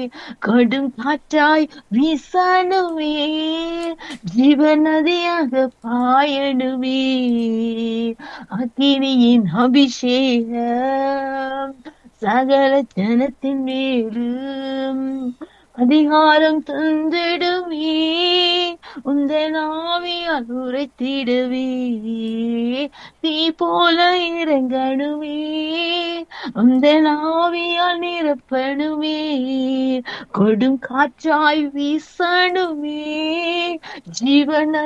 கடும் காற்றாய் வீசணுமே ஜீவநதியாக பாயணுமே அக்கினியின் அபிஷேகம் சகல ஜனத்தின் மேலும் அதிகாரம் தந்திடுவே உந்தன் ஆவியால் உரைத்திடுவே தீ போல இறங்கணுமே உந்தன் ஆவியால் நிரப்பணுமே கொடும் காற்றாய் வீசணுமே ஜீவன